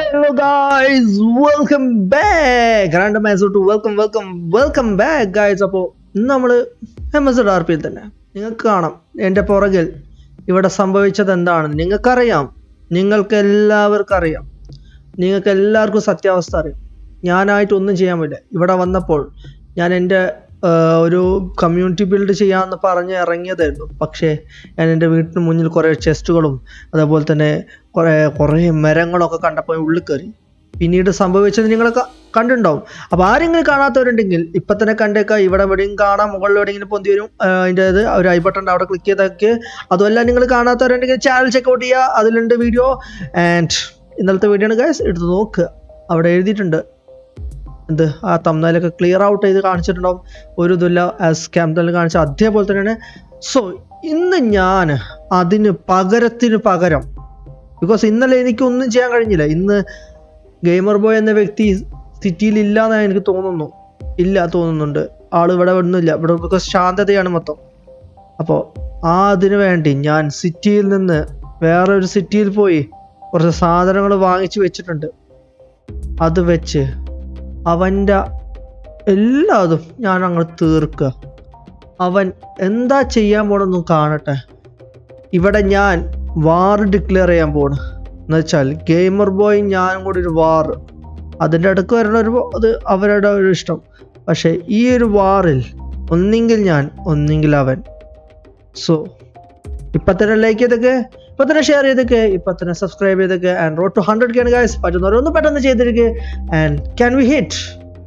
Hello guys, welcome back. Random answer to welcome, welcome, welcome back guys. അപ്പോൾ ഇന്ന് നമ്മൾ M S R പിയിൽ തന്നെ നിങ്ങൾക്ക് കാണാം എൻ്റെ പുറകിൽ ഇവിടെ സംഭവിച്ചത് എന്താണെന്ന് നിങ്ങൾക്കറിയാം നിങ്ങൾക്ക് എല്ലാവർക്കും അറിയാം നിങ്ങൾക്ക് എല്ലാവർക്കും സത്യാവസ്ഥ അറിയാം ഞാനായിട്ട് ഒന്നും ചെയ്യാൻ പറ്റില്ല ഇവിടെ വന്നപ്പോൾ ഞാൻ എൻ്റെ ആ, ഒരു കമ്മ്യൂണിറ്റി ബിൽഡ് ചെയ്യാമെന്ന് പറഞ്ഞ് ഇറങ്ങിയതായിരുന്നു പക്ഷേ ഞാൻ എൻ്റെ വീട്ടിന് മുന്നിൽ കുറേ ചെസ്റ്റുകളും അതേപോലെ തന്നെ കുറേ കുറേ മരങ്ങളൊക്കെ കണ്ടപ്പോൾ ഉള്ളിൽ കയറി പിന്നീട് സംഭവിച്ചത് നിങ്ങൾ കണ്ടിട്ടുണ്ടാവും അപ്പോൾ ആരെങ്കിലും കാണാത്തവരുണ്ടെങ്കിൽ ഇപ്പം തന്നെ കണ്ടേക്കാം ഇവിടെ എവിടെയും കാണാം മുകളിൽ എവിടെയെങ്കിലും പൊന്തി വരും ആ, അതിൻ്റെ ഇത് ഒരു ഐ ബട്ടൺ അവിടെ ക്ലിക്ക് ചെയ്തൊക്കെ അതുമല്ല നിങ്ങൾ കാണാത്തവരുണ്ടെങ്കിൽ ചാനൽ ചെക്കൗട്ട് ചെയ്യുക അതിലുണ്ട് വീഡിയോ ആൻഡ് ഇന്നലത്തെ വീഡിയോ ആണ് ഗൈസ് എടുത്ത് നോക്കുക അവിടെ എഴുതിയിട്ടുണ്ട് എന്ത് ആ തമ്മിലൊക്കെ ക്ലിയർ ഔട്ട് ചെയ്ത് കാണിച്ചിട്ടുണ്ടാവും ഒരു ഇതില്ല ആസ് ക്യാമ്പിൽ കാണിച്ച അതേപോലെ തന്നെയാണ് സോ ഇന്ന് ഞാൻ അതിന് പകരത്തിന് പകരം ബിക്കോസ് ഇന്നലെ എനിക്കൊന്നും ചെയ്യാൻ കഴിഞ്ഞില്ല ഇന്ന് ഗെയിമർ ബോയ് എന്ന വ്യക്തി സിറ്റിയിൽ ഇല്ല എന്നാണ് എനിക്ക് തോന്നുന്നു ഇല്ല തോന്നുന്നുണ്ട് ആൾ ഇവിടെ ഒന്നുമില്ല ഇവിടെ ബിക്കോസ് ശാന്തതയാണ് മൊത്തം അപ്പോൾ ആ അതിനു വേണ്ടി ഞാൻ സിറ്റിയിൽ നിന്ന് വേറെ ഒരു സിറ്റിയിൽ പോയി കുറച്ച് സാധനങ്ങൾ വാങ്ങിച്ചു വെച്ചിട്ടുണ്ട് അത് വെച്ച് അവൻ്റെ എല്ലാതും ഞാൻ അങ്ങ് തീർക്കുക അവൻ എന്താ ചെയ്യാൻ പോണെന്നും കാണട്ടെ ഇവിടെ ഞാൻ വാർ ഡിക്ലെയർ ചെയ്യാൻ പോണ് എന്നുവെച്ചാൽ ഗെയിമർ ബോയ് ഞാനും കൂടി ഒരു വാർ അതിൻ്റെ അടുക്ക് വരണ ഒരു അത് അവരുടെ ഒരു ഇഷ്ടം പക്ഷേ ഈ ഒരു വാറിൽ ഒന്നെങ്കിൽ ഞാൻ ഒന്നെങ്കിൽ അവൻ സോ ഇപ്പം തന്നെ ലൈക്ക് ചെയ്തൊക്കെ ഇപ്പം തന്നെ ഷെയർ ചെയ്തൊക്കെ ഇപ്പം തന്നെ സബ്സ്ക്രൈബ് ചെയ്തൊക്കെ ആൻഡ് റോഡ് ടു ഹൺഡ്രഡ് ആണ് ഗൈസ് പറ്റുന്നവരൊന്ന് പെട്ടെന്ന് ചെയ്തിരിക്കുക and can we hit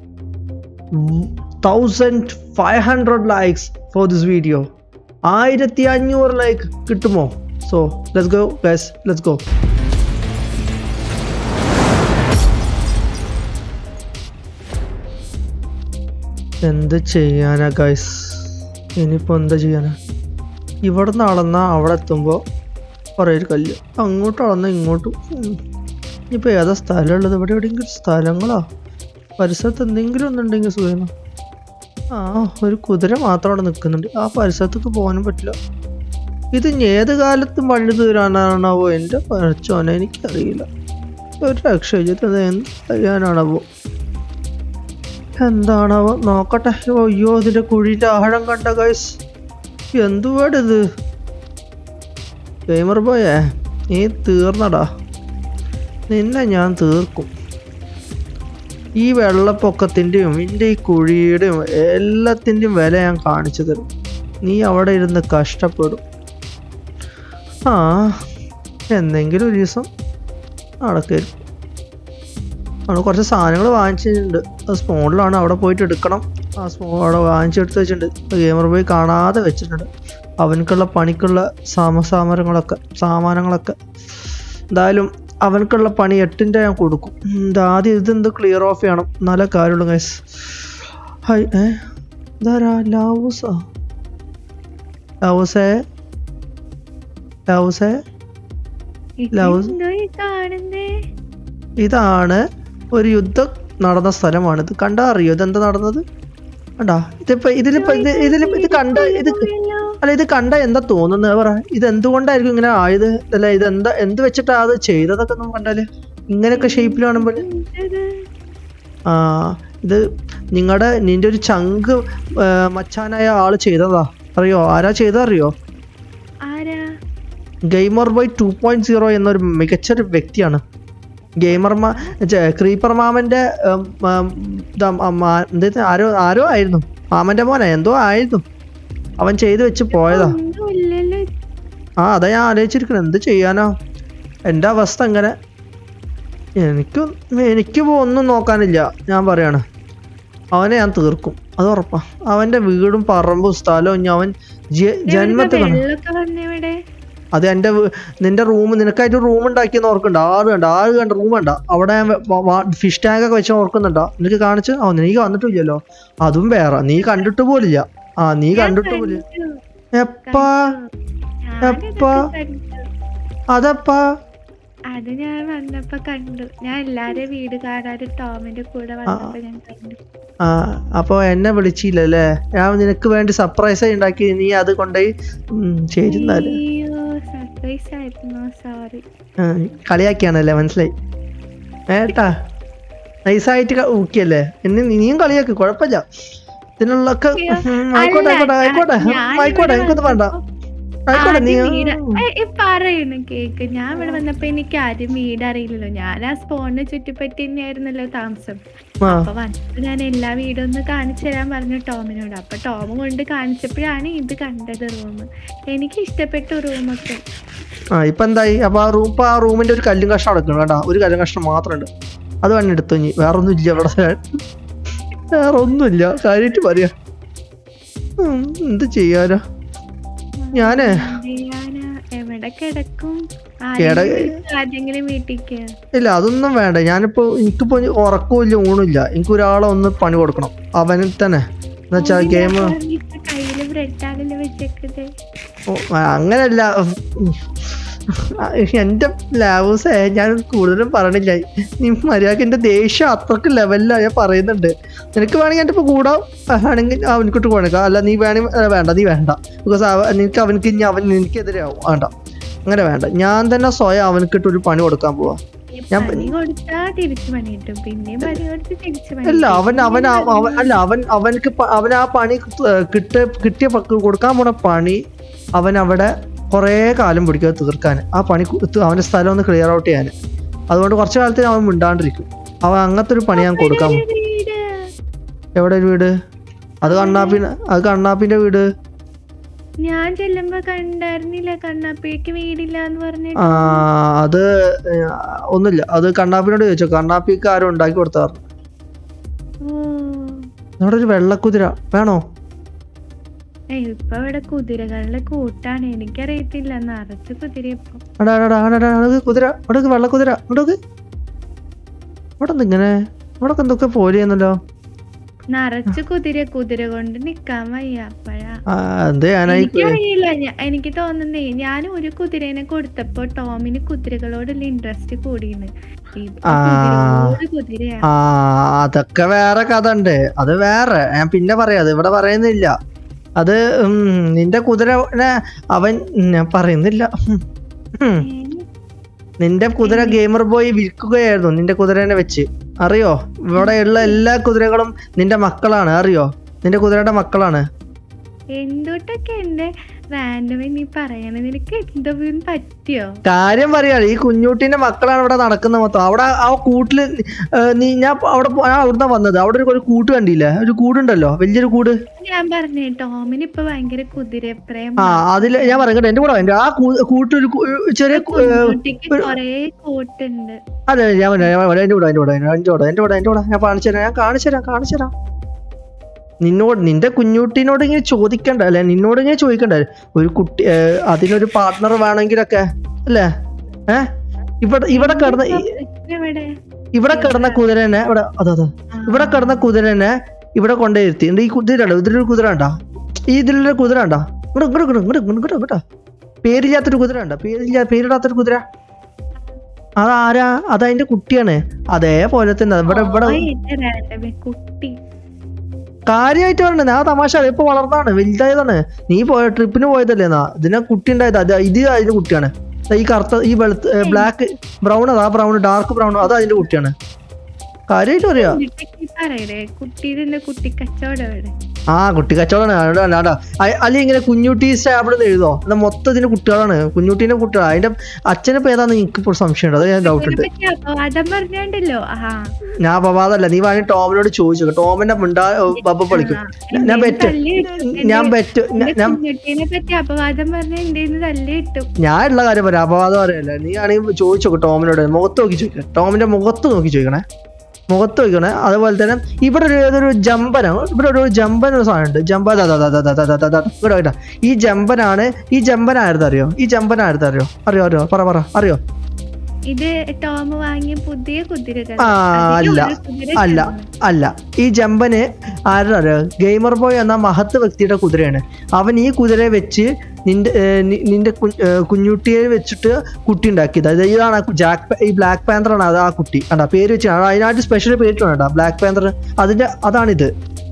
thousand five hundred likes for this video ആയിരത്തി അഞ്ഞൂറ് ലൈക്ക് കിട്ടുമോ so let's go guys let's go എന്ത് ചെയ്യാനാ ഗൈസ് ഇനിയിപ്പോൾ എന്താ ചെയ്യാനാ ഇവിടെ നിന്ന് അളന്ന അവിടെ എത്തുമ്പോൾ കുറേ ഒരു കല്ല് അങ്ങോട്ട് അളന്ന ഇങ്ങോട്ടും ഉം. ഇനിയിപ്പോൾ ഏതാ സ്ഥലമുള്ളത് ഇവിടെ എവിടെയെങ്കിലും സ്ഥലങ്ങളോ പരിസരത്ത് എന്തെങ്കിലും ഒന്നുണ്ടെങ്കിൽ സുഖം ആ ഒരു കുതിര മാത്രം അവിടെ നിൽക്കുന്നുണ്ട് ആ പരിസരത്തേക്ക് പോകാനും പറ്റില്ല ഇത് ഇനി ഏത് കാലത്തും പണി തീരാനാണാവോ എൻ്റെ പഠിച്ചോനെ എനിക്കറിയില്ല ഒരു രക്ഷയില്ല ഇത് എന്ത് ചെയ്യാനാണാവോ എന്താണാവോ നോക്കട്ടെ അയ്യോ ഇതിൻ്റെ കുഴിൻ്റെ ആഴം കണ്ട ഗൈസ് എന്തുവാടിത് ഗെയിമർ പോയേ നീ തീർന്നടാ നിന്നെ ഞാൻ തീർക്കും ഈ വെള്ളപ്പൊക്കത്തിൻ്റെയും ഇതിൻ്റെ ഈ കുഴിയുടെയും എല്ലാത്തിൻ്റെയും വില ഞാൻ കാണിച്ചു തരും നീ അവിടെ ഇരുന്ന് കഷ്ടപ്പെടും ആ എന്തെങ്കിലും ഒരു ദിവസം നടക്കരുത് അവിടെ കുറച്ച് സാധനങ്ങൾ വാങ്ങിച്ചിട്ടുണ്ട് ആ സ്പോണിലാണ് അവിടെ പോയിട്ട് എടുക്കണം ആ സ്പോ അവിടെ വാങ്ങിച്ചെടുത്ത് വെച്ചിട്ടുണ്ട് ഗെയിമർ പോയി കാണാതെ വെച്ചിട്ടുണ്ട് അവനക്കുള്ള പണിക്കുള്ള സാമസാമരങ്ങളൊക്കെ സാമാനങ്ങളൊക്കെ എന്തായാലും അവനക്കുള്ള പണി എട്ടിൻ്റെ ഞാൻ കൊടുക്കും ഉം, ഇത് ആദ്യം ഇതെന്ത് ക്ലിയർ ഓഫ് ചെയ്യണം നല്ല കാര്യമുള്ളൂ ഗൈസ് ഹൈ ഏ ഇതാരാ ലൗസാ ലൗസേ ലൗസേ ലവ്- ഇതെന്തോ ഈ കാണുന്നേ ഇതാണ് ഒരു യുദ്ധം നടന്ന സ്ഥലമാണ് ഇത് കണ്ടാ അറിയോ ഇതെന്താ നടന്നത് കണ്ടാ ഇതിപ്പോ ഇതിലിപ്പോ ഇത് ഇതിലിപ്പോ ഇത് കണ്ട ഇത് പോയല്ലോ. അല്ല ഇത് കണ്ട എന്താ തോന്നുന്നത് പറ ഇത് എന്തുകൊണ്ടായിരിക്കും ഇങ്ങനെ ആയത് അല്ല ഇത് എന്താ എന്ത് വെച്ചിട്ടാ അത് ചെയ്തതൊക്കെ നമ്മൾ കണ്ടാല് ഇങ്ങനെയൊക്കെ ഷേപ്പിൽ കാണുമ്പോൾ എന്തത്? ആ ഇത് നിങ്ങളുടെ നിന്റെ ഒരു ചങ്ക് ആ, മച്ചാനായ ആള് ചെയ്തതാ അറിയോ ആരാ ചെയ്തറിയോ ആരാ gamer boy two point zero എന്നൊരു മികച്ചൊരു വ്യക്തിയാണ് ഗെയിമർ മാ ഛെ, ക്രീപ്പർ മാമന്റെ ഉം, ഉം, ഇതാ, ആ, മാ- എന്ത് ആരോ ആരോ ആയിരുന്നു മാമന്റെ മോനെ എന്തോ ആയിരുന്നു അവൻ ചെയ്തു വെച്ച് പോയതാ ഒന്നുമില്ലല്ലോ ആ അതാ ഞാൻ ആലോചിച്ചിരിക്കണം എന്ത് ചെയ്യാനാ എൻ്റെ അവസ്ഥ എങ്ങനെ എനിക്ക് എനിക്ക് ഇപ്പൊ ഒന്നും നോക്കാനില്ല ഞാൻ പറയാണ് അവനെ ഞാൻ തീർക്കും അത് ഉറപ്പാ അവൻ്റെ വീടും പറമ്പും സ്ഥലവും ഇനി അവൻ ജ- ജന്മത്തിൽ കാണും വെള്ളമൊക്കെ വന്നിവിടെ അത് എൻ്റെ വീ- നിന്റെ റൂം നിനക്കായിട്ട് റൂം ഉണ്ടാക്കിയെന്ന് ഓർക്കണ്ട ആറ് കണ്ട ആറ് കണ്ട റൂം കണ്ട അവിടെ ഫിഷ് ടാങ്ക് ഒക്കെ വെച്ച് ഓർക്കുന്നുണ്ടോ നിനക്ക് കാണിച്ച് ഓ നീ വന്നിട്ടില്ലല്ലോ അതും വേറെ നീ കണ്ടിട്ട് പോലില്ല ആ നീ കണ്ടിട്ട് പോലില്ല എപ്പാ എപ്പാ? അതെപ്പാ അത് ഞാൻ വന്നപ്പോ കണ്ടു ഞാൻ എല്ലാരും വീട് കാണാറ് ടോമിന്റെ കൂടെ വന്നപ്പോ ഞാൻ കണ്ടു ആ അപ്പോൾ എന്നെ വിളിച്ചില്ലല്ലേ ഞാൻ നിനക്ക് വേണ്ടി സർപ്രൈസ് ഉണ്ടാക്കി നീ അത് കൊണ്ടുപോയി ഉം, ശരി എന്നാല് അയ്യോ സർപ്രൈസ് ആയിരുന്നു സോറി ആ, കളിയാക്കിയാണല്ലേ മനസ്സിലായി ഏട്ടാ നൈസായിട്ട് ഊക്കിയല്ലേ എന്നെ നീയും കളിയാക്കി കുഴപ്പമില്ല ഇതിനുള്ളൊക്കെ ഉം, ആയിക്കോട്ടെ ആയിക്കോട്ടെ ആയിക്കോട്ടെ ആയിക്കോട്ടെ എനിക്കൊന്നും വേണ്ട ആയിക്കോട്ടെ നീ ആദ്യം വീട് ഏ, ഈ പറയുന്നു കേക്ക് ഞാൻ ഇവിടെ വന്നപ്പോ എനിക്ക് ആദ്യം വീട് അറിയില്ലല്ലോ ഞാൻ ആ സ്പോണിന് ചുറ്റിപ്പറ്റി തന്നെയായിരുന്നല്ലോ താമസം ആ അപ്പൊ വന്നപ്പോ ഞാൻ എല്ലാ വീടും ഒന്ന് കാണിച്ചു തരാൻ പറഞ്ഞു ടോമിനോട് അപ്പൊ ടോം കൊണ്ട് കാണിച്ചപ്പോഴാണ് ഇത് കണ്ടത് റൂം എനിക്ക് ഇഷ്ടപ്പെട്ടു റൂമൊക്കെ ആ ഇപ്പൊ എന്തായി അപ്പൊ ആ റൂം ഇപ്പൊ ആ റൂമിന്റെ ഒരു കല്ലും കഷ്ണം അടക്കണം കേട്ടാ ഒരു കല്ലും കഷ്ണം മാത്രം ഉണ്ട് അത് വേണം എടുത്തു ഇനി വേറെ ഒന്നും ഇല്ല ഇവിടെ വേറെ ഒന്നുമില്ല കാര്യമായിട്ട് പറയാ ഉം, എന്ത് ചെയ്യാനാ ഞാനേ എന്ത് ചെയ്യാനാ? എവിടെ കിടക്കും കിട- ആരെങ്കിലും വീട്ടിക്ക് ഇല്ല അതൊന്നും വേണ്ട ഞാനിപ്പോ എനിക്കിപ്പോ ഉറക്കമില്ല ഊണില്ല എനിക്ക് ഒരാളെ ഒന്ന് പണി കൊടുക്കണം അവന് തന്നെ എന്നുവെച്ചാ ഗെയിം കയ്യില് ബ്രെഡാണല്ലോ വെച്ചേക്കത് അങ്ങനല്ല എന്റെ ലാവൂസേ ഞാൻ കൂടുതലും പറയണില്ല നീ മര്യാദക്ക് എന്റെ ദേഷ്യം അത്രക്ക് ലെവലിലാ ഞാൻ പറയുന്നുണ്ട് നിനക്ക് വേണമെങ്കിൽ എൻ്റെ ഇപ്പൊ കൂടാ ആണെങ്കിൽ അവനക്കിട്ട് കൊടുക്കാം അല്ല നീ വേണമെങ്കിൽ വേണ്ട നീ വേണ്ട ബിക്കോസ് നിനക്ക് അവനക്ക് ഇനി അവൻ നിനക്കെതിരെ ആവും വേണ്ട അങ്ങനെ വേണ്ട ഞാൻ തന്നെ സ്വയം അവനക്കിട്ട് ഒരു പണി കൊടുക്കാൻ പോവാ ഞാൻ- പണി കൊടുത്താ തിരിച്ചു പണി കിട്ടും പിന്നെയും പണി കൊടുത്ത് തിരിച്ചു പണി അല്ല കിട്ടും. അവൻ അവൻ ആ- അവൻ അല്ല അവൻ അവനക്ക് പ- അവൻ ആ പണി കിട്ട കിട്ടിയ പ- കൊടുക്കാൻ പോണ പണി അവൻ അവിടെ കുറേ കാലം പിടിക്കും അത് തീർക്കാൻ ആ പണി കു- ത് അവന്റെ സ്ഥലം ഒന്ന് ക്ലിയർ ഔട്ട് ചെയ്യാൻ അതുകൊണ്ട് കുറച്ച് കാലത്തിന് അവൻ മിണ്ടാണ്ടിരിക്കും അവൻ അങ്ങനത്തെ ഒരു പണി ഞാൻ കൊടുക്കാൻ ഒരു വീട് എവിടെ ഒരു വീട് അത് കണ്ണാപ്പിന് അത് കണ്ണാപ്പിന്റെ വീട് ഞാൻ ചെല്ലുമ്പോ കണ്ടായിരുന്നില്ല കണ്ണാപ്പിക്ക് വീടില്ല എന്ന് പറഞ്ഞിട്ട് ആ അത് ഏർ, ഒന്നുമില്ല അത് കണ്ണാപ്പിനോട് ചോദിച്ചോ കണ്ണാപ്പിക്ക് ആരും ഉണ്ടാക്കി കൊടുത്താറ് ഓ നമ്മുടെ ഒരു വെള്ളക്കുതിര വേണോ ഏയ് ഇപ്പൊ ഇവിടെ കുതിരകളുടെ കൂട്ടാണ് എനിക്കറിയത്തില്ല നിറച്ച് കുതിര ഇപ്പൊ എടാ എടാ എടാ എടാ അവിടെ കുതിര അവിടെ വെള്ളക്കുതിര അവിടെ ഇവിടെ ഇങ്ങനെ ഇവിടെ എന്തൊക്കെ പോലെ ചെയ്യുന്നല്ലോ നിറച്ച് കുതിര കുതിര കൊണ്ട് നിക്കാൻ വയ്യ അപ്പഴാ ആ, എന്ത് ഞാനായി എനിക്കറിയില്ല ഞ- എനിക്ക് തോന്നുന്നേ ഞാൻ ഒരു കുതിരേനെ കൊടുത്തപ്പോ ടോമിന് കുതിരകളോടുള്ള ഇൻട്രസ്റ്റ് കൂടിയെന്ന് ഇപ്പൊ ആ. കുതിരകളോട് കുതിരയാ ആ അതൊക്കെ വേറെ കഥ ഉണ്ട് അത് വേറെ ഞാൻ പിന്നെ പറയാം അത് ഇവിടെ പറയുന്നില്ല അത് ഉം, നിന്റെ കുതിരനെ അവൻ ഞാൻ പറയുന്നില്ല ഉം. ഉം. നിന്റെ കുതിര ഗെയിമർ ബോയ് വിൽക്കുകയായിരുന്നു നിന്റെ കുതിരനെ വെച്ച് അറിയോ ഇവിടെയുള്ള എല്ലാ കുതിരകളും നിന്റെ മക്കളാണ് അറിയോ നിന്റെ കുതിരയുടെ മക്കളാണ് എന്തുട്ടൊക്കെ എന്റെ റാൻഡം നീ പറയണത് നിനക്ക് എന്തോ പറ്റിയോ കാര്യം പറയാണ് ഈ കുഞ്ഞുട്ടിന്റെ മക്കളാണ് ഇവിടെ നടക്കുന്നത് മൊത്തം അവിടെ ആ കൂട്ടില് ഏർ, നീ ഞാൻ അവിടെ പോ- ഞാൻ അവിടുന്ന് വന്നത് അവിടെ ഒരു ഒരു കൂട്ട് കണ്ടില്ലേ ഒരു കൂടുണ്ടല്ലോ വലിയൊരു കൂട് ഞാൻ പറഞ്ഞേ ടോമിന് ഇപ്പൊ ഭയങ്കര കുതിരപ്രേം ആ അതില് ഞാൻ പറയട്ടെ എന്റെ കൂടെ എന്റെ ആ കൂ- കൂട്ടൊരു കൂ- ചെറിയ കൂ- ഏർ, കുട്ടിക്ക് കൊറേ കൂട്ടുണ്ട് അതെ ഞാൻ പറയാം, ഞാൻ പറയാം, എന്റെ കൂടെ എന്റെ കൂടെ എന്റെ കൂടെ എന്റെ കൂടെ എന്റെ കൂടെ ഞാൻ കാണിച്ചു തരാം ഞാൻ കാണിച്ചു തരാം കാണിച്ചു തരാം നിന്നോട് നിന്റെ കുഞ്ഞുട്ടിനോട് ഇങ്ങനെ ചോദിക്കണ്ട അല്ലെ നിന്നോട് ഇങ്ങനെ ചോദിക്കണ്ട ഒരു കുട്ടി ഏർ, അതിനൊരു പാർട്ട്ണർ വേണമെങ്കിലൊക്കെ അല്ലേ ഏ ഇവിടെ ഇവിടെ കിടന്ന ഈ- എവിടെ ഇവിടെ കിടന്ന കുതിരനെ ഇവിടെ അതെ അതെ ഇവിടെ കിടന്ന കുതിരനെ ഇവിടെ കൊണ്ടുപോയിരുത്തി ഈ കുതിര ഉണ്ടോ ഇതിലൊരു കുതിര ഉണ്ടോ ഈ ഇതിലൊരു കുതിര ഉണ്ടോ ഇവിടെ ഇവിടെ ഇവിടെ ഇവിടെ ഇവിടെ ഇവിടെ പേരില്ലാത്തൊരു കുതിര ഉണ്ടോ പേരില്ല പേരിടാത്തൊരു കുതിര അതാരാ അതതിന്റെ കുട്ടിയാണ് അതേപോലെ തന്നെ ഇവിടെ ഇവിടെ ഓ, എന്റെ റാൻഡമേ കുട്ടി കാര്യമായിട്ട് പറഞ്ഞത് ആ തമാശ ഇപ്പൊ വളർന്നാണ് വലുതായതാണ് നീ പോയ ട്രിപ്പിന് പോയതല്ലേ എന്നാ ഇതിനെ കുട്ടി ഉണ്ടായത് അത് ഇത് അതിന്റെ കുട്ടിയാണ് ദാ ഈ കറുത്ത ഈ വെളുത്ത ബ്ലാക്ക് ബ്രൗൺ അതാ ബ്രൗൺ ഡാർക്ക് ബ്രൗൺ അത് അതിന്റെ കുട്ടിയാണ് കാര്യമായിട്ട് പറയാ കുട്ടിക്ക് പറയടേ കുട്ടിയുടെ കുട്ടി കച്ചവടം എവിടെ ആ കുട്ടി കച്ചവടമാണ് അല്ലെങ്കിൽ ഇങ്ങനെ കുഞ്ഞുട്ടി സ്റ്റാബിൾ എന്ന് എഴുതോ എന്നാ മൊത്തം ഇതിന്റെ കുട്ടികളാണ് കുഞ്ഞുട്ടീന്റെ കുട്ടികൾ അതിന്റെ അച്ഛനിപ്പോ ഏതാന്ന് എനിക്ക് ഇപ്പോൾ സംശയമുണ്ട് അത് ഞാൻ ഡൗട്ട് ഉണ്ട് ഇതിനെപ്പറ്റി അപവാദം പറഞ്ഞോണ്ടല്ലോ ആ ഞാൻ അപവാദമല്ല നീ വേണമെങ്കിൽ ടോമിനോട് ചോദിച്ചു ടോമിന്റെ മിണ്ടാ ബബ്ബ പൊളിക്കും ഞാൻ ബെറ്റ് ഞാൻ ബെറ്റ് ഞാൻ കുഞ്ഞുട്ടീനെ പറ്റി അപവാദം പറഞ്ഞ എന്റെ തല്ലി കിട്ടും ഞാൻ ഉള്ള കാര്യം പറയാം അപവാദം അറിയല്ല നീ ആണെങ്കിൽ ചോദിച്ചോക്കെ ടോമിനോട് മുഖത്ത് നോക്കി ചോദിക്കണം ടോമിന്റെ മുഖത്ത് നോക്കി ചോദിക്കണേ മുഖത്ത് നോക്കണേ അതുപോലെ തന്നെ ഇവിടെ ഒരു ഏതൊരു ജമ്പനാണ് ഇവിടെ ഒരു ജമ്പൻ ഒരു സാധനം ഉണ്ട് ജമ്പ ദാ ദാ ദാ ദാ ദാ ദാ ദാ ദാ ദാ. ഇവിടെ കേട്ടോ ഈ ജമ്പനാണ് ഈ ജമ്പനായിരുന്നു അറിയോ ഈ ജമ്പനായിരുന്നു അറിയോ അറിയോ അറിയോ പറ പറ അറിയോ ഇത് ടോം വാങ്ങിയ പുതിയ കുതിരകൾ ആ, അതില് അല്ല, ഒരു കുതിര അല്ല ചെറുത്. അല്ല ഈ ജമ്പന് ആരുടെ അറിയോ ഗെയിമർ ബോയ് എന്ന മഹത്ത് വ്യക്തിയുടെ കുതിരയാണ് അവൻ ഈ കുതിരയെ വെച്ച് നിന്റെ ഏർ, നി- നിന്റെ കു- ഏർ, കുഞ്ഞുട്ടിയെ വെച്ചിട്ട് കുട്ടി ഉണ്ടാക്കിയത് അതായത് ഇതാണ് ആ കു- ജാക്ക് ഈ ബ്ലാക്ക് പാന്തർ ആണ് അത് ആ കുട്ടി കണ്ടാ പേര് വെച്ച് അതിനായിട്ട് സ്പെഷ്യൽ പേരിട്ടുണ്ട് ബ്ലാക്ക് പാന്തർ അതിന്റെ അതാണിത്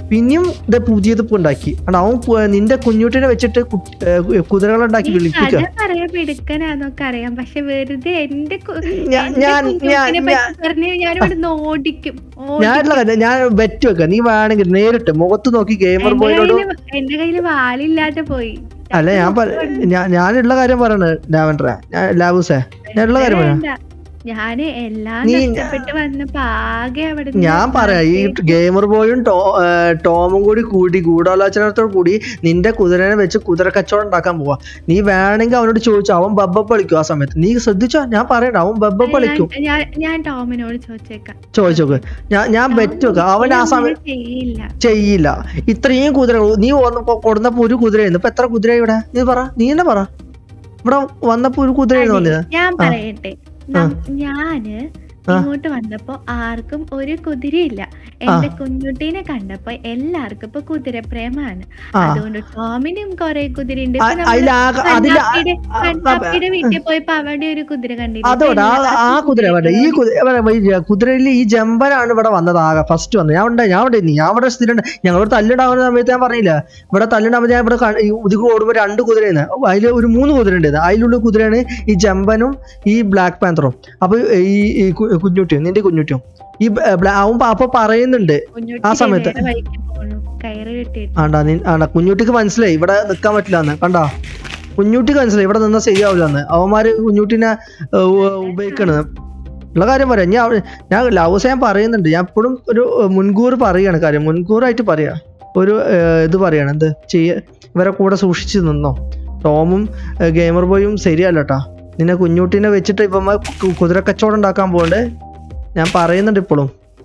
പിന്നെയും ഇത് പുതിയത് ഇപ്പൊ ഉണ്ടാക്കി കാരണം അവൻ പു- നിന്റെ കുഞ്ഞുട്ടിനെ വെച്ചിട്ട് കുട്ടി- ഏ, കുതിരകളുണ്ടാക്കി നീ വിളിപ്പിക്കുക കഥ പറയാൻ എടുക്കാനാന്നൊക്കെ അറിയാം പക്ഷെ വെറുതെ എന്റെ കു- ഞാ- എന്റെ ഞാൻ- കുഞ്ഞുട്ടിനെ ഞാൻ- പറ്റി പറഞ്ഞ് ഞാനിവിടെ ഓടിക്കും ഞാനുള്ള കാര്യം ഞാൻ ബെറ്റ് വെക്കാം നീ വേണമെങ്കിൽ നേരിട്ട് മുഖത്ത് നോക്കി ഗെയിമർ എന്റെ ബോയിനോട് കയ്യില് എന്റെ കയ്യില് വാലില്ലാതെ പോയി അല്ല ഞാൻ പറ- ഞാൻ- ഞാനുള്ള കാര്യം പറയണേ ലാവൻഡറ ഞാൻ ലാബൂസേ ഞാനുള്ള കാര്യം പറയാം വേണ്ട. ഞാന് എല്ലാം നീ- നഷ്ടപ്പെട്ട് വന്നപ്പോ ആകെ അവിടെ ഞാൻ പറയാം ഈ ഗെയിമർ ബോയും ടോ ഏ, ടോമും കൂടി കൂടി ഗൂഢാലോചനത്തോട് കൂടി നിന്റെ കുതിരനെ വെച്ച് കുതിര കച്ചവടം ഉണ്ടാക്കാൻ പോവാ നീ വേണമെങ്കിൽ അവനോട് ചോദിച്ചു അവൻ ബബ്ബപ്പ് കളിക്കും ആ സമയത്ത് നീ ശ്രദ്ധിച്ചോ ഞാൻ പറയണ്ട അവൻ ബബ്ബപ്പ് കളിക്കും ഞാൻ ഞാൻ ടോമിനോട് ചോദിച്ചേക്കാം ചോദിച്ചോക്ക് ഞാൻ ഞാൻ ബെറ്റ് വെക്കാം അവൻ ആ സമയത്ത് ചെയ്യില്ല ചെയ്യില്ല ഇത്രയും കുതിരകൾ നീ വന്നപ്പോ കൊടുന്നപ്പോ ഒരു കുതിരയായിരുന്നു ഇപ്പൊ എത്ര കുതിര ഇവിടെ നീ പറ നീ തന്നെ പറ ഇവിടെ വന്നപ്പോ ഒരു കുതിരയായിരുന്നു വന്നത് ഞാൻ പറയട്ടെ നം- ഞാന് ഇങ്ങോട്ട് വന്നപ്പോ ആർക്കും ഒരു കുതിരയില്ല എന്റെ കുഞ്ഞുട്ടീനെ കണ്ടപ്പോ എല്ലാവർക്കും ഇപ്പൊ കുതിരപ്രേമാണ് ആ. അതുകൊണ്ട് ടോമിനും കൊറേ കുതിരയുണ്ട് ഇപ്പൊ അ- നമ്മള് അതിലാകെ അതില കണ്ണാപ്പിയുടെ കണ്ണാപ്പിയുടെ വീട്ടിൽ പോയപ്പോ അവിടെ ഒരു കുതിര കണ്ടില്ല അതോടെ ആ ആ കുതിര വേണ്ട ഈ കുതിര കുതിരയിൽ ഈ ജമ്പനാണ് ഇവിടെ വന്നത് ആകെ ഫസ്റ്റ് വന്നത് ഞാൻ ഉണ്ട് ഞാൻ ഉണ്ട് ഞാൻ ഇവിടെ സ്ഥിരം ഉണ്ട് ഞങ്ങളോട് തല്ലിടാവുന്ന സമയത്ത് ഞാൻ പറഞ്ഞില്ല ഇവിടെ തല്ലിടാകുമ്പോൾ ഞാൻ ഇവിടെ കാണ- ഈ ഉതുക്ക് ഓടുമ്പോൾ രണ്ട് കുതിരയാണ് അതിൽ ഒരു മൂന്ന് കുതിര ഉണ്ട് അതിലുള്ള കുതിരയാണ് ഈ ജമ്പനും ഈ ബ്ലാക്ക് പാന്തറും അപ്പൊ ഈ ഈ കു- കുഞ്ഞുട്ടിയും നിന്റെ കുഞ്ഞുട്ടിയും ഈ ബ- ബ്ലാ- അവൻ പ- അപ്പൊ പറയുന്നുണ്ട് കുഞ്ഞുട്ടി ആ സമയത്ത്. വേറെ വഴിക്ക് പോണു കയറ് കെട്ടിയിട്ട് ആണ്ടാ നീ ആണ്ടാ കുഞ്ഞുട്ടിക്ക് മനസ്സിലായി ഇവിടെ നിൽക്കാൻ പറ്റില്ല എന്ന് കണ്ടാ കുഞ്ഞുട്ടിക്ക് മനസ്സിലായി ഇവിടെ നിന്നാ ശരിയാവില്ല എന്ന് അവന്മാര് കുഞ്ഞുട്ടിനെ ഏർ, ഉ- ഉപയോഗിക്കണത് ഉള്ള കാര്യം പറയാം ഞാൻ അവ- ഞാൻ ലവ്സ് ഞാൻ പറയുന്നുണ്ട് ഞാൻ എപ്പോഴും ഒരു ഏർ, മുൻകൂർ പറയാണ് കാര്യം മുൻകൂറായിട്ട് പറയാ ഒരു ഏർ, ഇത് പറയാണ് എന്ത് ചെയ്യ ഇവരെ കൂടെ സൂക്ഷിച്ച് നിന്നോ ടോമും ഏർ, ഗെയിമർ ബോയും ശരിയല്ല കേട്ടാ നിന്നെ കുഞ്ഞുട്ടിനെ വെച്ചിട്ട് ഇപ്പം കുതിര കച്ചവടം ഉണ്ടാക്കാൻ പോകണ്ടേ ഞാൻ പറയുന്നുണ്ട് ഇപ്പോഴും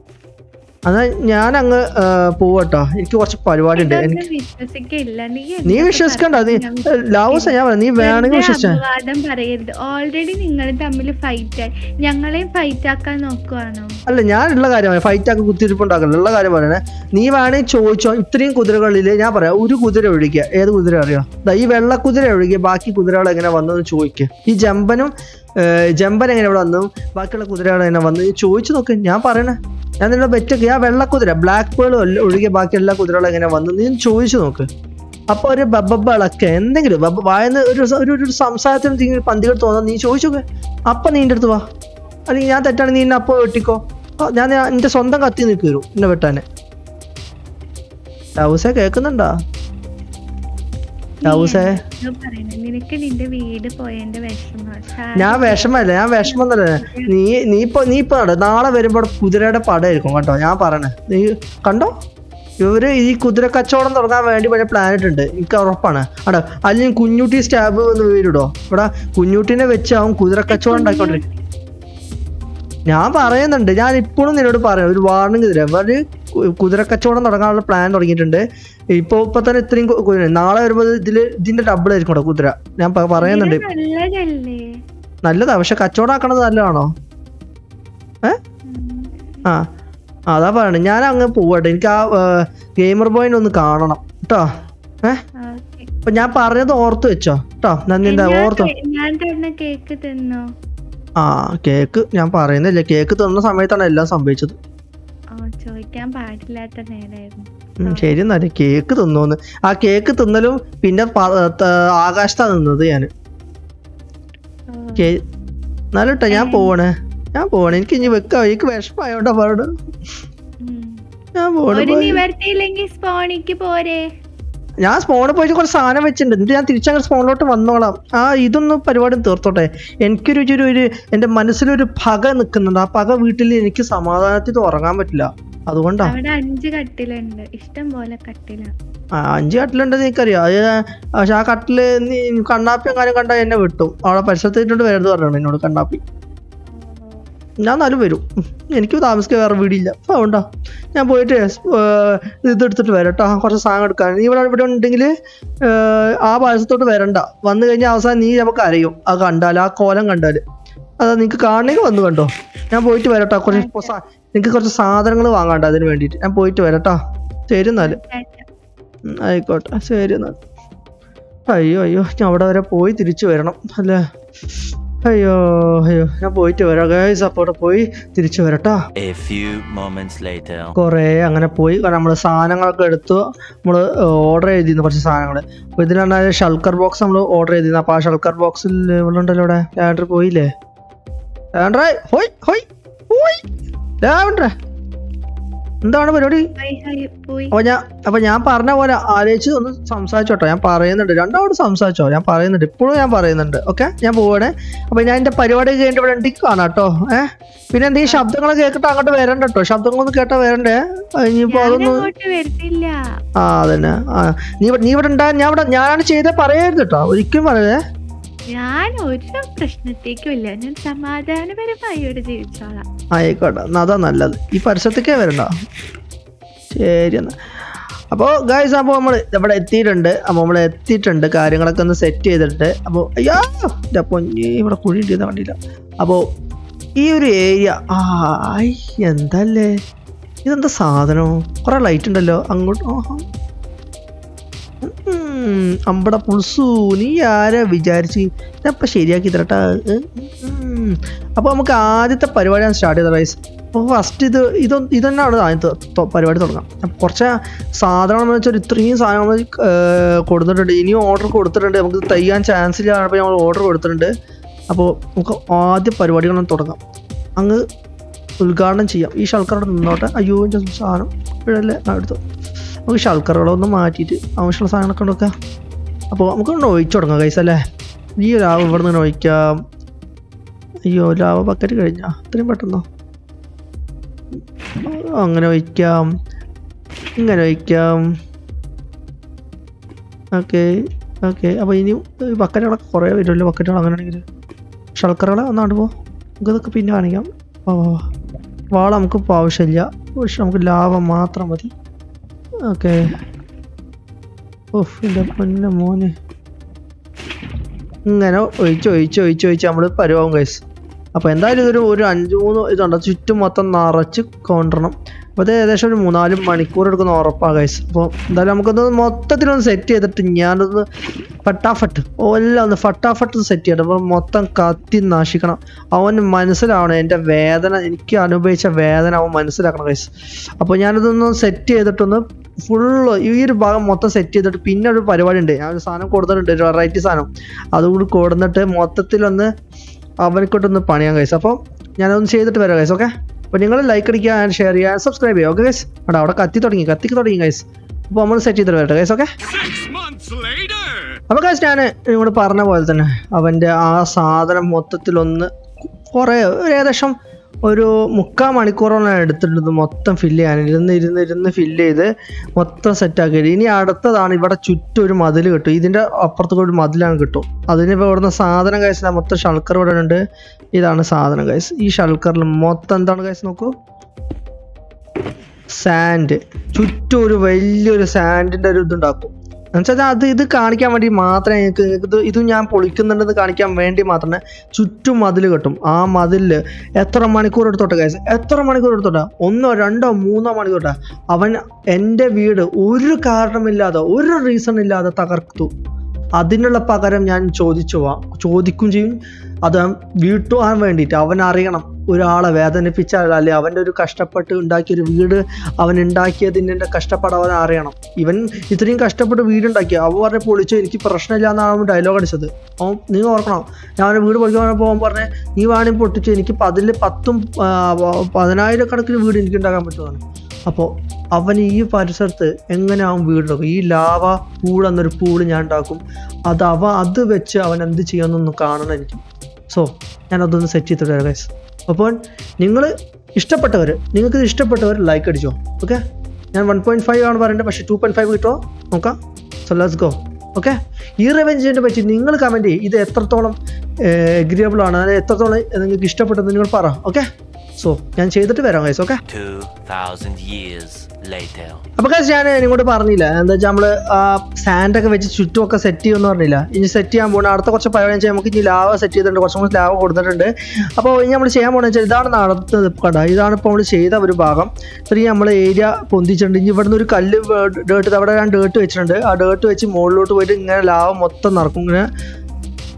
എന്നാ ഞാൻ അങ്ങ് പോവട്ടോ എനിക്ക് കുറച്ച് പരിപാടി ഉണ്ട് എനിക്ക് ഇതൊന്നും വിശ്വസിക്കില്ല നീ നീ എന്തൊക്കെ വിശ്വസിക്കണ്ട നീ പറഞ്ഞാലും ഞാൻ ലാവോസ ഞാൻ പറയാം നീ വേണമെങ്കിൽ വെറുതെ വിശ്വസിച്ചാ അപവാദം പറയരുത് ഓൾറെഡി നിങ്ങൾ തമ്മിൽ ഫൈറ്റ് ആയി ഞങ്ങളെയും ഫൈറ്റ് ആക്കാൻ നോക്കുവാണോ അല്ല ഞാനുള്ള കാര്യമാണ് ഫൈറ്റ് ആക്കി കുത്തിരിപ്പുണ്ടാക്കണ്ട ഉള്ള കാര്യം പറയണേ നീ വേണമെങ്കിൽ ചോദിച്ചോ ഇത്രയും കുതിരകളിൽ ഞാൻ പറയാം ഒരു കുതിര ഒഴിക്കുക ഏത് കുതിര അറിയാം ദാ ഈ വെള്ള കുതിര ഒഴിക്കുക ബാക്കി കുതിരകൾ എങ്ങനെ വന്നെന്ന് ചോദിക്കുക ഈ ജമ്പനും ഏർ, ജമ്പൻ എങ്ങനെ ഇവിടെ വന്നു ബാക്കിയുള്ള കുതിരകൾ എങ്ങനെ വന്നു നീ ചോദിച്ചു നോക്ക് ഞാൻ പറയണേ ഞാൻ നിന്നെ ബെറ്റൊക്കെ ആ വെള്ള കുതിര ബ്ലാക്ക് പേളും ഒഴികെ ബാക്കി എല്ലാ കുതിരകളും എങ്ങനെ വന്നു നീ ചോദിച്ചു നോക്ക് അപ്പൊ ഒരു ബബ്ബളൊക്കെ എന്തെങ്കിലും ബബ്ബ വായന്ന് ഒരു സ- ഒരു ഒരു സംസാരത്തിന് എന്തെങ്കിലും പന്തികൾ തോന്നാൻ നീ ചോദിച്ചു നോക്ക് അപ്പൊ നീ എൻ്റെ അടുത്ത് വാ അല്ലെങ്കിൽ ഞാൻ തെറ്റാണ് നീ എന്നെ അപ്പൊ വെട്ടിക്കോ ആ, ഞാൻ ഞാൻ എന്റെ സ്വന്തം കത്തി നിൽക്ക് വരും എന്നെ വെട്ടാന് ലൗസേ കേക്കുന്നുണ്ടോ ലൗസേ ഇത് പറയണേ നിനക്ക് നിന്റെ വീട് പോയതിന്റെ വിഷമം ഞാൻ വിഷമല്ല ഞാൻ വിഷമൊന്നല്ല നീ നീ ഇപ്പൊ നീ ഇപ്പൊ നട നാളെ വരുമ്പോ ഇവിടെ കുതിരയുടെ പടമായിരിക്കും കേട്ടോ ഞാൻ പറയണേ നീ കണ്ടോ ഇവര് ഈ കുതിര കച്ചവടം തുടങ്ങാൻ വേണ്ടി പല പ്ലാനറ്റ് ഉണ്ട് എനിക്ക് ഉറപ്പാണ് അവിടെ അല്ലെങ്കിൽ കുഞ്ഞുട്ടി സ്റ്റാബ് എന്ന് പേരിടോ ഇവിടെ കുഞ്ഞുട്ടിനെ വെച്ച് അവൻ കുതിര കച്ചവടം ഉണ്ടാക്കിക്കൊണ്ടിരിക്കും ഞാൻ പറയുന്നുണ്ട് ഞാൻ ഇപ്പോഴും നിന്നോട് പറയാം ഒരു വാർണിംഗ് തരാം അവര് കു- കുതിര കച്ചവടം തുടങ്ങാനുള്ള പ്ലാൻ തുടങ്ങിയിട്ടുണ്ട് ഇപ്പൊ ഇപ്പൊ തന്നെ ഇത്രയും കു- കുതിര നാളെ വരുമ്പോൾ ഇതില് ഇതിന്റെ ഡബിൾ ആയിരിക്കും കേട്ടോ കുതിര ഞാൻ പ- പറയുന്നുണ്ട് നല്ലതല്ലേ നല്ലതാ പക്ഷെ കച്ചവടം ആക്കണത് നല്ലതാണോ ഉം. ആ ആ, അതാ പറയണേ ഞാൻ അങ്ങ് പോവട്ടെ എനിക്ക് ആ ഗെയിമർ ബോയിനെ ഒന്ന് കാണണം കേട്ടോ ഏഹ് ഓക്കേ. അപ്പൊ ഞാൻ പറഞ്ഞത് ഓർത്ത് വെച്ചോ കേട്ടോ നന്ദി എന്താ ഞാൻ ഓർത്തോ തെ- ഞാൻ തന്ന കേക്ക് തിന്നോ ആ കേക്ക് ഞാൻ പറയുന്നില്ല കേക്ക് തിന്ന സമയത്താണ് എല്ലാം സംഭവിച്ചത് ഓ ചോദിക്കാൻ പാടില്ലാത്ത നേരായിരുന്നു ഉം, ശരി എന്നാല് കേക്ക് തിന്നോന്ന് ആ കേക്ക് തിന്നലും പിന്നെ പ- ത- ആകാശത്താ നിന്നത് ഞാൻ ഓ, എന്നാലും കേട്ടോ ഞാൻ പോവണേ ഞാൻ പോവണേ എനിക്ക് ഇനി വെക്കാം എനിക്ക് വിഷമായോണ്ടാ പറയണത് ഉം. ഞാൻ പോണേ ഒരു bye. നിവർത്തിയില്ലെങ്കിൽ സ്പോണിക്ക് പോരെ ഞാൻ സ്പോണിൽ പോയിട്ട് കുറച്ച് സാധനം വെച്ചിട്ടുണ്ട് എന്നിട്ട് ഞാൻ തിരിച്ചങ്ങനെ സ്പോണിലോട്ട് വന്നോളാം ആ ഇതൊന്നും പരിപാടി തീർത്തോട്ടെ എനിക്കൊരു ഒരു ഒരു എൻ്റെ മനസ്സിലൊരു പക നിൽക്കുന്നുണ്ട് ആ പക വീട്ടിൽ എനിക്ക് സമാധാനത്തിൽ ഉറങ്ങാൻ പറ്റില്ല അതുകൊണ്ടാ അവിടെ അഞ്ച് കട്ടിലുണ്ട് ഇഷ്ടം പോലെ കട്ടില ആ, അഞ്ച് കട്ടിലുണ്ടെന്ന് എനിക്കറിയാം അത് പക്ഷെ ആ കട്ടില് നീ കണ്ണാപ്പി എങ്ങാനും കണ്ടാൽ എന്നെ വിട്ടും അവിടെ പരിസരത്തിട്ടുണ്ട് വരരുത് പറഞ്ഞു എന്നോട് കണ്ണാപ്പി ഞാൻ എന്നാലും വരും ഉം. എനിക്ക് താമസിക്കാൻ വേറെ വീടില്ല അപ്പോൾ അതുകൊണ്ടാ ഞാൻ പോയിട്ട് ഏർ, ഇത് എടുത്തിട്ട് വരാം കേട്ടോ കുറച്ച് സാധനം എടുക്കാൻ നീ ഇവിടെ ഇവിടെ ഉണ്ടെങ്കിൽ ആ പായസത്തോട്ട് വരണ്ട വന്നു കഴിഞ്ഞാൽ അവസാനം നീ നമുക്ക് അറിയും ആ കണ്ടാൽ ആ കോലം കണ്ടാൽ അതാ നിനക്ക് കാണണമെങ്കിൽ വന്ന് കണ്ടോ ഞാൻ പോയിട്ട് വരട്ടോ കുറച്ച് ഇപ്പൊ സാ- നിനക്ക് കുറച്ച് സാധനങ്ങൾ വാങ്ങാണ്ട് അതിന് വേണ്ടിയിട്ട് ഞാൻ പോയിട്ട് വരട്ടോ ശരി എന്നാല് ഉം, ആയിക്കോട്ടെ ശരി എന്നാൽ അയ്യോ അയ്യോ ഞാൻ അവിടെ വരെ പോയി തിരിച്ചു വരണം അല്ലേ അയ്യോ അയ്യോ ഞാൻ പോയിട്ട് വരാം ഗൈസ് അപ്പോൾ പോയി തിരിച്ചു വരട്ടോ A few moments later. കുറേ അങ്ങനെ പോയി നമ്മൾ സാധനങ്ങളൊക്കെ എടുത്തു നമ്മൾ ഓർഡർ ചെയ്തിരുന്നു കുറച്ച് സാധനങ്ങൾ അപ്പോൾ ഇതിലാണ് ഷൾക്കർ ബോക്സ് നമ്മൾ ഓർഡർ ചെയ്തിരുന്നു അപ്പോൾ ആ ഷൾക്കർ ബോക്സിൽ ഇവിടെ ഉണ്ടല്ലോ ഇവിടെ ലാൻഡർ പോയില്ലേ ലാൻഡറേ ഹോയ് ഹോയ് ഹോയ് ലാൻഡറേ എന്താണ് പരിപാടി ഹൈ, ഹൈ, പോയി അപ്പൊ ഞാൻ അപ്പൊ ഞാൻ പറഞ്ഞ പോലെ ആലോചിച്ച് ഒന്ന് സംസാരിച്ചോട്ടോ ഞാൻ പറയുന്നുണ്ട് രണ്ടാമത് സംസാരിച്ചോ ഞാൻ പറയുന്നുണ്ട് ഇപ്പോഴും ഞാൻ പറയുന്നുണ്ട് ഓക്കെ ഞാൻ പോവാണ് അപ്പൊ ഞാൻ എന്റെ പരിപാടി കഴിഞ്ഞിട്ട് ഇവിടെ ഉണ്ടെങ്കിൽ കാണാം കേട്ടോ ഏഹ് പിന്നെ എന്തെങ്കിലും ശബ്ദങ്ങൾ കേൾക്കട്ടെ അങ്ങോട്ട് വരണ്ട കേട്ടോ ശബ്ദങ്ങളൊന്നും കേട്ടാ വരണ്ടേ ആ, ഇനിയിപ്പോ ഞാൻ അതൊന്നും അങ്ങോട്ട് വരുന്നില്ല ആ അതന്നെ ആ നീ ഇവിടെ- നീ ഇവിടെ ഉണ്ടായ ഞാൻ ഇവിടെ ഞാനാണ് ചെയ്തേ പറയരുത് കേട്ടോ ഒരിക്കലും പറയേ ഞാൻ ഒരു പ്രശ്നത്തേക്കും ഇല്ല ഞാൻ സമാധാനപരമായി ഇവിടെ ജീവിച്ചോളാം ആയിക്കോട്ടെ എന്നാ അതാ നല്ലത് ഈ പരിസരത്തേക്കേ വരണ്ട ശരി എന്നാ അപ്പോൾ ഗായ്സ് അപ്പോൾ നമ്മൾ ഇവിടെ എത്തിയിട്ടുണ്ട് അപ്പോൾ നമ്മൾ എത്തിയിട്ടുണ്ട് കാര്യങ്ങളൊക്കെ ഒന്ന് സെറ്റ് ചെയ്തിട്ട് അപ്പോൾ അയ്യോ എൻ്റെ പൊന്നി ഇവിടെ കുഴി ഇട്ടിരുന്ന വണ്ടിയില്ല അപ്പോൾ ഈ ഒരു ഏരിയ ആയ് എന്തല്ലേ ഇതെന്താ സാധനം കുറേ ലൈറ്റ് ഉണ്ടല്ലോ അങ്ങോട്ട് ആഹാ. ഉം, അമ്പട പുൾസു നീ ആരാ വിചാരിച്ച് ഞാൻ ഇപ്പം ശരിയാക്കി തരട്ടാ അപ്പോൾ നമുക്ക് ആദ്യത്തെ പരിപാടിയാണ് സ്റ്റാർട്ട് ചെയ്തത് റൈസ് അപ്പോൾ ഫസ്റ്റ് ഇത് ഇത് ഇത് തന്നെയാണ് ആദ്യത്തെ തൊ- പരിപാടി തുടങ്ങാം അപ്പോൾ കുറച്ച് സാധനങ്ങൾ എന്ന് വെച്ചാൽ ഇത്രയും സാധനങ്ങൾ നമ്മൾ കൊടുത്തിട്ടുണ്ട് ഇനിയും ഓർഡർ കൊടുത്തിട്ടുണ്ട് നമുക്ക് തയ്യാൻ ചാൻസ് ഇല്ല അപ്പോൾ ഞങ്ങൾ ഓർഡർ കൊടുത്തിട്ടുണ്ട് അപ്പോൾ നമുക്ക് ആദ്യ പരിപാടികളൊന്നും തുടങ്ങാം അങ്ങ് ഉദ്ഘാടനം ചെയ്യാം ഈ ഷൾക്കറോട് നിന്നോട്ടെ അയ്യോ എൻ്റെ സാധനം ഇപ്പോഴല്ലേ ഞാൻ എടുത്തു നമുക്ക് ഷൾക്കറുകളൊന്ന് മാറ്റിയിട്ട് ആവശ്യമുള്ള സാധനങ്ങളൊക്കെ കൊടുക്കാം അപ്പോൾ നമുക്കൊന്ന് ഒഴിച്ചു തുടങ്ങാം കൈസ് അല്ലേ ഈ ലാവ് ഇവിടെ നിന്ന് ഒഴിക്കാം അയ്യോ ലാവ ബക്കറ്റ് കഴിഞ്ഞാ ഇത്രയും പെട്ടെന്നോ അങ്ങനെ ഒഴിക്കാം ഇങ്ങനെ ഒഴിക്കാം ഓക്കെ ഓക്കെ അപ്പോൾ ഇനി ബക്കറ്റുകളൊക്കെ കുറേ വരുമല്ലോ ബക്കറ്റുകൾ അങ്ങനെ ആണെങ്കിൽ ഷൾക്കറുകളെ ഒന്നാണ്ട് പോ നമുക്കിതൊക്കെ പിന്നെ കാണിക്കാം വാ വാ വാ വാള നമുക്ക് ഇപ്പോൾ ആവശ്യമില്ല പക്ഷെ നമുക്ക് ലാവ മാത്രം മതി ഓക്കെ ഓഫ് എൻ്റെ പൊന്നെ മോനെ ഇങ്ങനെ ഒഴിച്ച് ഒഴിച്ച് ഒഴിച്ച് ഒഴിച്ച് നമ്മൾ പരുവാകും കൈസ് അപ്പോൾ എന്തായാലും ഇതൊരു ഒരു അഞ്ച് മൂന്ന് ഇതുണ്ട് ചുറ്റും മൊത്തം നിറച്ച് കൊണ്ടുവരണം അപ്പോൾ ഇത് ഏകദേശം ഒരു മൂന്നാല് മണിക്കൂർ എടുക്കുന്ന ഉറപ്പാണ് കൈസ് അപ്പോൾ എന്തായാലും നമുക്കൊന്ന് മൊത്തത്തിലൊന്ന് സെറ്റ് ചെയ്തിട്ട് ഞാനൊന്ന് ഫട്ടാഫട്ട് എല്ലാം ഒന്ന് ഫട്ടാഫട്ട് സെറ്റ് ചെയ്യണം അപ്പോൾ മൊത്തം കത്തി നശിക്കണം അവന് മനസ്സിലാവണം എൻ്റെ വേദന എനിക്ക് അനുഭവിച്ച വേദന അവൻ മനസ്സിലാക്കണം കൈസ് അപ്പോൾ ഞാനിതൊന്ന് സെറ്റ് ചെയ്തിട്ടൊന്ന് ഫുള്ള് ഈ ഒരു ഭാഗം മൊത്തം സെറ്റ് ചെയ്തിട്ട് പിന്നെ ഒരു പരിപാടി ഉണ്ട് ഞാൻ ഒരു സാധനം കൊടുത്തിട്ടുണ്ട് ഒരു വെറൈറ്റി സാധനം അതുകൂടി കൊടുത്തിട്ട് മൊത്തത്തിലൊന്ന് അവനെക്കൊണ്ടൊന്ന് പണിയാൻ കൈസ് അപ്പോൾ ഞാനതൊന്ന് ചെയ്തിട്ട് വരാം കൈസ് ഓക്കെ അപ്പോൾ നിങ്ങൾ ലൈക്ക് അടിക്കുക ആൻഡ് ഷെയർ ചെയ്യുക സബ്സ്ക്രൈബ് ചെയ്യുക ഓക്കെ ഗൈസ് അവിടെ അവിടെ കത്തി തുടങ്ങി കത്തിക്ക് തുടങ്ങി ഗൈസ് അപ്പോൾ നമ്മൾ സെറ്റ് ചെയ്തിട്ട് വരട്ടെ guys okay Six months later! അപ്പോൾ ഗൈസ് ഞാൻ നിങ്ങളോട് പറഞ്ഞ പോലെ തന്നെ അവൻ്റെ ആ സാധനം മൊത്തത്തിലൊന്ന് കുറേ ഒരു ഏകദേശം ഒരു മുക്കാൽ മണിക്കൂറോളം ഞാൻ എടുത്തിട്ടുണ്ട് മൊത്തം ഫില്ല് ചെയ്യാൻ ഇരുന്ന് ഇരുന്ന് ഇരുന്ന് ഫില്ല് ചെയ്ത് മൊത്തം സെറ്റാക്കി ഇനി അടുത്തതാണ് ഇവിടെ ചുറ്റും ഒരു മതിൽ കിട്ടും ഇതിൻ്റെ അപ്പുറത്ത് കൂടി ഒരു മതിലാണ് കിട്ടും അതിനിപ്പോൾ ഇവിടുന്ന് സാധനം കഴിച്ചാൽ മൊത്തം ഷൾക്കർ ഇവിടെ ഉണ്ട് ഇതാണ് സാധനം കഴിച്ച് ഈ ഷൾക്കറിൽ മൊത്തം എന്താണ് കഴിച്ച് നോക്കൂ സാൻഡ് ചുറ്റും ഒരു വലിയൊരു സാൻഡിൻ്റെ ഒരു ഇതുണ്ടാക്കും എന്നുവെച്ചാൽ അത് ഇത് കാണിക്കാൻ വേണ്ടി മാത്രമേ എനിക്ക് ഇത് ഇത് ഞാൻ പൊളിക്കുന്നുണ്ടെന്ന് കാണിക്കാൻ വേണ്ടി മാത്രമേ ചുറ്റും മതിൽ കെട്ടും ആ മതിലിൽ എത്ര മണിക്കൂർ എടുത്തോട്ടെ കേസ് എത്ര മണിക്കൂർ എടുത്തോട്ടെ ഒന്നോ രണ്ടോ മൂന്നോ മണിക്കൂർ അവൻ എൻ്റെ വീട് ഒരു കാരണമില്ലാതെ ഒരു റീസൺ ഇല്ലാതെ തകർത്തു അതിനുള്ള പകരം ഞാൻ ചോദിച്ചു വാ ചോദിക്കും ചെയ്യും അത് വീട്ടുവാൻ വേണ്ടിയിട്ട് അവൻ അറിയണം ഒരാളെ വേദനിപ്പിച്ചാൽ അല്ലെ അവൻ്റെ ഒരു കഷ്ടപ്പെട്ട് ഉണ്ടാക്കിയൊരു വീട് അവൻ ഉണ്ടാക്കിയതിൻ്റെ കഷ്ടപ്പാട് അവൻ അറിയണം ഇവൻ ഇത്രയും കഷ്ടപ്പെട്ട് വീടുണ്ടാക്കി അവൻ പറഞ്ഞ പൊളിച്ചോ എനിക്ക് പ്രശ്നമില്ല എന്നാണ് അവൻ ഡയലോഗ് അടിച്ചത് അവൻ നീ ഓർക്കണം ഞാൻ അവൻ്റെ വീട് പൊളിക്കാൻ പോകാൻ പറഞ്ഞേ നീ വേണമെങ്കിൽ പൊട്ടിച്ചു എനിക്ക് അതിൽ പത്തും ആ, പതിനായിരക്കണക്കിന് വീട് എനിക്ക് ഉണ്ടാക്കാൻ പറ്റുമെന്ന് അപ്പോൾ അവൻ ഈ പരിസരത്ത് എങ്ങനെ അവൻ വീടുണ്ടാക്കും ഈ ലാവ പൂൾ എന്നൊരു പൂള് ഞാൻ ഉണ്ടാക്കും അത് അവ അത് വെച്ച് അവൻ എന്ത് ചെയ്യുമെന്നൊന്ന് കാണണം എനിക്ക് സോ ഞാൻ അതൊന്ന് സെറ്റ് ചെയ്തിട്ട് വരാം ഗൈസ് അപ്പോൾ നിങ്ങൾ ഇഷ്ടപ്പെട്ടവർ നിങ്ങൾക്ക് ഇത് ഇഷ്ടപ്പെട്ടവർ ലൈക്ക് അടിച്ചോ ഓക്കെ ഞാൻ വൺ പോയിൻറ്റ് ഫൈവ് ആണ് പറയേണ്ടത് പക്ഷേ ടു പോയിൻറ്റ് ഫൈവ് കിട്ടുമോ നോക്കാം സോ ലെറ്റ്സ് ഗോ ഓക്കെ ഈ റിവെഞ്ചിനെ പറ്റി നിങ്ങൾ കമൻറ്റ് ചെയ്യും ഇത് എത്രത്തോളം എഗ്രിയബിൾ ആണ് അതായത് എത്രത്തോളം നിങ്ങൾക്ക് ഇഷ്ടപ്പെട്ടെന്ന് നിങ്ങൾ പറ ഓക്കെ സോ ഞാൻ ചെയ്തിട്ട് വരാം ഗൈസ് ഓക്കെ 2,000 years later. അപ്പൊ കാശ് ഞാൻ നിങ്ങോട്ട് പറഞ്ഞില്ല എന്താ വെച്ചാൽ നമ്മള് ആ സാൻഡ് ഒക്കെ വെച്ച് ചുറ്റുമൊക്കെ സെറ്റ് ചെയ്യുമെന്ന് പറഞ്ഞില്ല ഇനി സെറ്റ് ചെയ്യാൻ പോകണം അടുത്ത കുറച്ച് പരിപാടി വെച്ചാൽ നമുക്ക് ഇനി ലാവ സെറ്റ് ചെയ്തിട്ടുണ്ട് കുറച്ചും കൂടി ലാവ കൊടുത്തിട്ടുണ്ട് അപ്പോൾ ഇനി നമ്മൾ ചെയ്യാൻ പോകുന്നത് വെച്ചാൽ ഇതാണ് നടത്തുന്നത് കണ്ട ഇതാണ് ഇപ്പോൾ നമ്മൾ ചെയ്ത ഒരു ഭാഗം ഇത്രയും നമ്മൾ ഏരിയ പൊന്തിച്ചിട്ടുണ്ട് ഇനി ഇവിടുന്ന് ഒരു കല്ല് ഡേട്ട് അവിടെ ഞാൻ ഡേട്ട് വെച്ചിട്ടുണ്ട് ആ ഡേട്ട് വെച്ച് മുകളിലോട്ട് പോയിട്ട് ഇങ്ങനെ ലാവ മൊത്തം നടക്കും ഇങ്ങനെ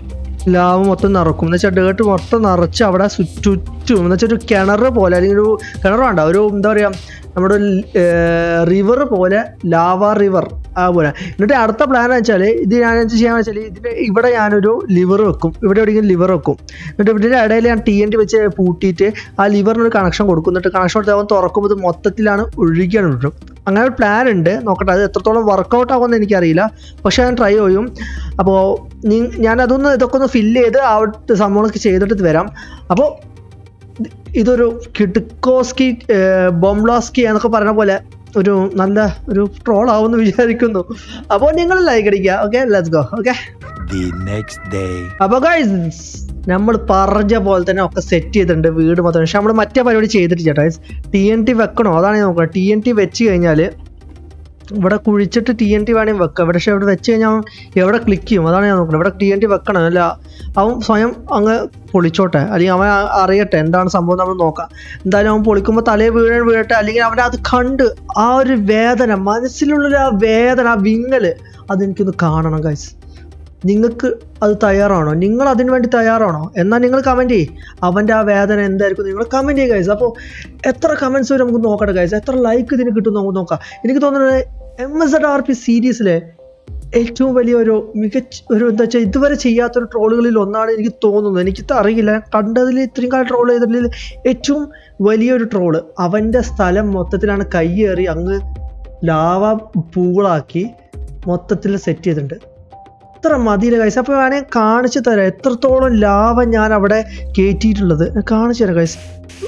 ലാവ് മൊത്തം നിറക്കും എന്ന് വെച്ചാൽ ഡേർട്ട് മൊത്തം നിറച്ച് അവിടെ ചു- ചുറ്റും എന്ന് വെച്ചാൽ ഒരു കിണർ പോലെ അല്ലെങ്കിൽ ഒരു കിണർ വേണ്ട ഒരു എന്താ പറയുക നമ്മുടെ റിവർ പോലെ ലാവ റിവർ ആ പോലെ എന്നിട്ട് അടുത്ത പ്ലാൻ വെച്ചാൽ ഇത് ഞാൻ എന്ത് ചെയ്യാന്ന് വെച്ചാൽ ഇതിൻ്റെ ഇവിടെ ഞാനൊരു ലിവർ വെക്കും ഇവിടെ എവിടെയെങ്കിലും ലിവർ വെക്കും എന്നിട്ട് ഇവിടെ ഇടയിൽ ഞാൻ ടി എൻ ടി വെച്ച് പൂട്ടിയിട്ട് ആ ലിവറിനൊരു കണക്ഷൻ കൊടുക്കും എന്നിട്ട് കണക്ഷൻ കൊടുത്ത് അവൻ തുറക്കുമ്പോൾ ഇത് മൊത്തത്തിലാണ് ഒഴുകിയാണ് വിട്ടും അങ്ങനെ ഒരു പ്ലാൻ ഉണ്ട് നോക്കട്ടെ അത് എത്രത്തോളം വർക്കൗട്ട് ആകുമെന്ന് എനിക്കറിയില്ല പക്ഷെ ഞാൻ ട്രൈ ചെയ്യും അപ്പോൾ ഞാൻ അതൊന്ന് ഇതൊക്കെ ഒന്ന് ഫില്ല് ചെയ്ത് ആ സംഭവങ്ങളൊക്കെ ചെയ്തിട്ട് വരാം അപ്പോൾ ഇതൊരു കിടുക്കോസ്കി ബോംബ്ലാസ്കി എന്നൊക്കെ പറഞ്ഞ പോലെ ഒരു നല്ല ഒരു ട്രോൾ ആവുമെന്ന് വിചാരിക്കുന്നു അപ്പോൾ നിങ്ങൾ ലൈക്ക് അടിക്കുക okay let's go okay The next day. അപ്പോൾ ഗൈസ് നമ്മൾ പറഞ്ഞ പോലെ തന്നെ ഒക്കെ സെറ്റ് ചെയ്തിട്ടുണ്ട് വീട് മൊത്തം പക്ഷെ നമ്മൾ മറ്റേ പരിപാടി ചെയ്തിട്ടില്ല ഗൈസ് ടി എൻ ടി വെക്കണോ അതാണ് ഞാൻ നോക്കുന്നത് ടി എൻ ടി വെച്ച് കഴിഞ്ഞാൽ ഇവിടെ കുഴിച്ചിട്ട് ടി എൻ ടി വേണമെങ്കിൽ വെക്കാം പക്ഷെ ഇവിടെ വെച്ച് കഴിഞ്ഞാൽ അവൻ എവിടെ ക്ലിക്ക് ചെയ്യും അതാണ് ഞാൻ നോക്കുന്നത് ഇവിടെ ടി എൻ ടി വെക്കണം അല്ല അവൻ സ്വയം അങ്ങ് പൊളിച്ചോട്ടെ അല്ലെങ്കിൽ അവൻ ആ- അറിയട്ടെ എന്താണ് സംഭവം നമ്മൾ നോക്കാം എന്തായാലും അവൻ പൊളിക്കുമ്പോൾ തലേ വീഴ വീഴട്ടെ അല്ലെങ്കിൽ അവൻ അത് കണ്ട് ആ ഒരു വേദന മനസ്സിലുള്ളൊരു ആ വേദന ആ വിങ്ങല് അതെനിക്കൊന്ന് കാണണം ഗൈസ് നിങ്ങൾക്ക് അത് തയ്യാറാണോ നിങ്ങൾ അതിന് വേണ്ടി തയ്യാറാണോ എന്നാൽ നിങ്ങൾ കമൻറ്റ് ചെയ്യ് അവൻ്റെ ആ വേദന എന്തായിരിക്കും നിങ്ങൾ കമൻറ്റ് ചെയ്യുക ഗൈസ് അപ്പോൾ എത്ര കമൻറ്റ്സ് വരെ നമുക്ക് നോക്കട്ടെ ഗൈസ് എത്ര ലൈക്ക് ഇതിന് കിട്ടും നമുക്ക് നോക്കാം എനിക്ക് തോന്നുന്നത് M S Ed R P സീരീസിലെ ഏറ്റവും വലിയ ഒരു മികച്ച ഒരു എന്താ വെച്ചാൽ ഇതുവരെ ചെയ്യാത്തൊരു ട്രോളുകളിൽ ഒന്നാണ് എനിക്ക് തോന്നുന്നത് എനിക്ക് അറിയില്ല കണ്ടതിൽ ഇത്രയും കാലം ട്രോൾ ചെയ്തതിൽ ഏറ്റവും വലിയൊരു ട്രോള് അവൻ്റെ സ്ഥലം മൊത്തത്തിലാണ് കയ്യേറി അങ്ങ് ലാവ പൂളാക്കി മൊത്തത്തിൽ സെറ്റ് ചെയ്തിട്ടുണ്ട് എത്ര മതിയില്ല കൈസ് അപ്പോൾ വേണമെങ്കിൽ കാണിച്ചു തരാം എത്രത്തോളം ലാഭ ഞാൻ അവിടെ കയറ്റിയിട്ടുള്ളത് ഞാൻ കാണിച്ചു തരാം കൈസ്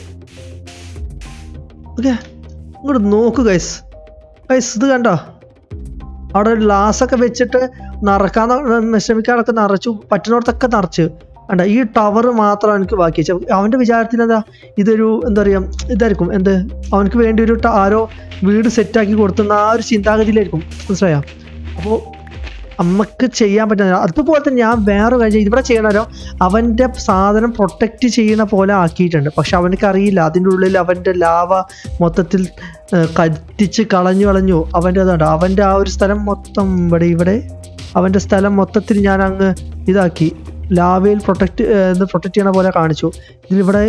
ഓക്കെ ഇങ്ങോട്ട് നോക്കൂ ഗൈസ് ഗൈസ് ഇത് കണ്ടോ അവിടെ ഒരു ലാസൊക്കെ വെച്ചിട്ട് നിറക്കാൻ വിഷമിക്കാനൊക്കെ നിറച്ചു പറ്റുന്നിടത്തൊക്കെ നിറച്ച് കണ്ട ഈ ടവർ മാത്രം എനിക്ക് ബാക്കി വെച്ചത് അവൻ്റെ വിചാരത്തിൽ എന്താ ഇതൊരു എന്താ പറയുക ഇതായിരിക്കും എന്ത് അവനക്ക് വേണ്ടി ഒരു ട- ആരോ വീട് സെറ്റാക്കി കൊടുത്തുന്ന ആ ഒരു ചിന്താഗതിയിലായിരിക്കും മനസ്സിലായോ അപ്പോൾ അമ്മക്ക് ചെയ്യാൻ പറ്റുന്ന അതുപോലെ തന്നെ ഞാൻ വേറെ കാര്യം ഇവിടെ ചെയ്യണമല്ലോ അവൻ്റെ സാധനം പ്രൊട്ടക്റ്റ് ചെയ്യുന്ന പോലെ ആക്കിയിട്ടുണ്ട് പക്ഷെ അവനക്ക് അറിയില്ല അതിൻ്റെ ഉള്ളിൽ അവൻ്റെ ലാവ മൊത്തത്തിൽ ഏഹ്, കത്തിച്ച് കളഞ്ഞു കളഞ്ഞു അവൻ്റെ അതുണ്ട് അവൻ്റെ ആ ഒരു സ്ഥലം മൊത്തം ഇവിടെ ഇവിടെ അവൻ്റെ സ്ഥലം മൊത്തത്തിൽ ഞാൻ അങ്ങ് ഇതാക്കി ലാവയിൽ പ്രൊട്ടക്റ്റ് ഇത് പ്രൊട്ടക്റ്റ് ചെയ്യണ പോലെ കാണിച്ചു ഇതിലിവിടെ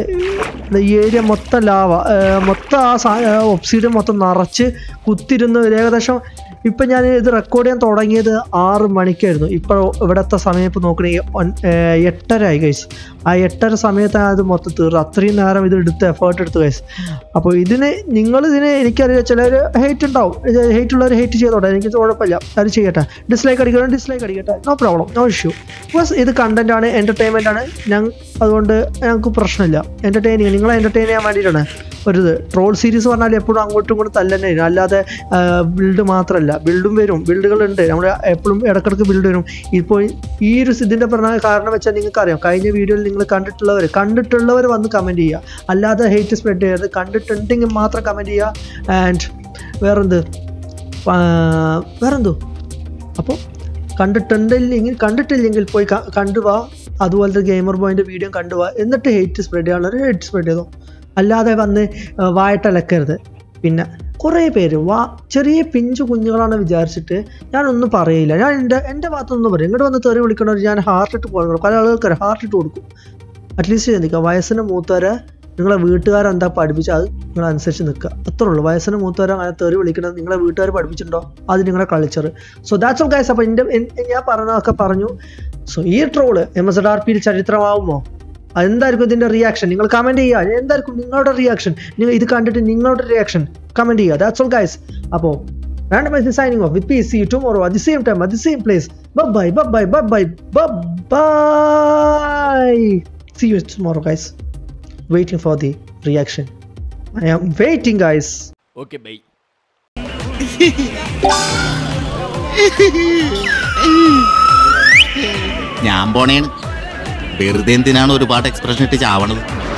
ഈ ഏരിയ മൊത്തം ലാവ ഏഹ്, മൊത്തം ആ ഒബ്സീഡിയം മൊത്തം നിറച്ച് കുത്തിരുന്ന് ഒരു ഏകദേശം ഇപ്പം ഞാൻ ഇത് റെക്കോർഡ് ചെയ്യാൻ തുടങ്ങിയത് ആറ് മണിക്കായിരുന്നു ഇപ്പോൾ ഇവിടുത്തെ സമയം ഇപ്പോൾ നോക്കണമെങ്കിൽ എട്ടര ആയി ഗൈസ് ആ എട്ടര സമയത്താണ് അത് മൊത്തം തീർന്നു അത്രയും നേരം ഇത് എടുത്ത് എഫേർട്ട് എടുത്ത് ഗൈസ് അപ്പോൾ ഇതിന് നിങ്ങൾ ഇതിന് എനിക്കറിയാം ചിലർ ഹേറ്റ് ഉണ്ടാവും ഹേറ്റ് ഉള്ളവർ ഹേറ്റ് ചെയ്തോട്ടെ എനിക്ക് കുഴപ്പമില്ല അത് ചെയ്യട്ടെ ഡിസ്ലൈക്ക് അടിക്കണം ഡിസ്ലൈക്ക് അടിക്കട്ടെ നോ പ്രോബ്ലം നോ ഇഷ്യൂ ബസ് ഇത് കണ്ടന്റ് ആണ് എൻ്റർടൈൻമെൻ്റ് ആണ് ഞാൻ അതുകൊണ്ട് ഞങ്ങൾക്ക് പ്രശ്നമില്ല എൻ്റർടൈനിങ് നിങ്ങളെ എൻ്റർടൈൻ ചെയ്യാൻ വേണ്ടിയിട്ടാണ് ഒരു ഇത് ട്രോൾ സീരീസ് പറഞ്ഞാൽ എപ്പോഴും അങ്ങോട്ടും ഇങ്ങോട്ടും തല്ലന്നെ വരും അല്ലാതെ ബിൽഡ് മാത്രമല്ല ബിൽഡും വരും ബിൽഡുകളുണ്ട് നമ്മൾ എപ്പോഴും ഇടക്കിടക്ക് ബിൽഡ് വരും ഇപ്പോൾ ഈ ഒരു ഇതിൻ്റെ പറഞ്ഞ കാരണം വെച്ചാൽ നിങ്ങൾക്ക് അറിയാം കഴിഞ്ഞ വീഡിയോയിൽ നിങ്ങൾ കണ്ടിട്ടുള്ളവർ കണ്ടിട്ടുള്ളവർ വന്ന് കമൻറ്റ് ചെയ്യുക അല്ലാതെ ഹേറ്റ് സ്പ്രെഡ് ചെയ്യരുത് കണ്ടിട്ടുണ്ടെങ്കിൽ മാത്രം കമൻറ്റ് ചെയ്യുക ആൻഡ് വേറെന്ത് ആ, വേറെന്തോ അപ്പോൾ കണ്ടിട്ടുണ്ടെങ്കിൽ കണ്ടിട്ടില്ലെങ്കിൽ പോയി ക- കണ്ടുവാ അതുപോലത്തെ ഗെയിമർ ബോയിൻ്റെ വീഡിയോ കണ്ടുവാ എന്നിട്ട് ഹേറ്റ് സ്പ്രെഡ് ചെയ്യാനുള്ളവർ ഹേറ്റ് സ്പ്രെഡ് ചെയ്തോ അല്ലാതെ വന്ന് ആ, വായിട്ടലക്കരുത് പിന്നെ കുറേ പേര് വാ ചെറിയ പിഞ്ചു കുഞ്ഞുങ്ങളാണ് വിചാരിച്ചിട്ട് ഞാനൊന്നും പറയില്ല ഞാൻ എൻ്റെ എൻ്റെ ഭാഗത്തൊന്നും പറയും ഇങ്ങോട്ട് വന്ന് തെറി വിളിക്കണവർ ഞാൻ ഹാർട്ട് ഇട്ട് കൊടുക്കണം പല ആളുകൾക്ക് ഹാർട്ട് ഇട്ട് കൊടുക്കും അറ്റ്ലീസ്റ്റ് ചിന്തിക്കുക വയസ്സിന് മൂത്തവരെ നിങ്ങളെ വീട്ടുകാരെന്താ പഠിപ്പിച്ചാൽ അത് നിങ്ങൾ അനുസരിച്ച് നിൽക്കുക അത്രേ ഉള്ളൂ വയസ്സിന് മൂത്തവരെ അങ്ങനെ തെറി വിളിക്കണത് നിങ്ങളെ വീട്ടുകാർ പഠിപ്പിച്ചിട്ടുണ്ടോ അത് നിങ്ങളുടെ culture so that's all guys അപ്പോൾ എൻ്റെ എൻ- ഞാൻ പറഞ്ഞതൊക്കെ പറഞ്ഞു സോ ഈ ട്രോള് എം എസ് ആർ പിയിൽ ചരിത്രമാവുമോ എന്തായിരിക്കും ഇതിന്റെ റിയാക്ഷൻ നിങ്ങൾ കമന്റ് ചെയ്യുക എന്തായിരിക്കും നിങ്ങളുടെ റിയാക്ഷൻ നിങ്ങൾ ഇത് കണ്ടിട്ട് നിങ്ങളുടെ റിയാക്ഷൻ കമന്റ് ചെയ്യുക ദാറ്റ്സ് ഓൾ ഗൈസ് അപ്പോൾ randomized signing off with peace see you tomorrow at the same time at the same place bye bye bye bye bye bye bye bye see you tomorrow guys waiting for the reaction i am waiting guys Okay, bye. ഞാൻ പോണേണ് വെറുതെ എന്തിനാണ് ഒരുപാട് expression ഇട്ട് ചാവണത്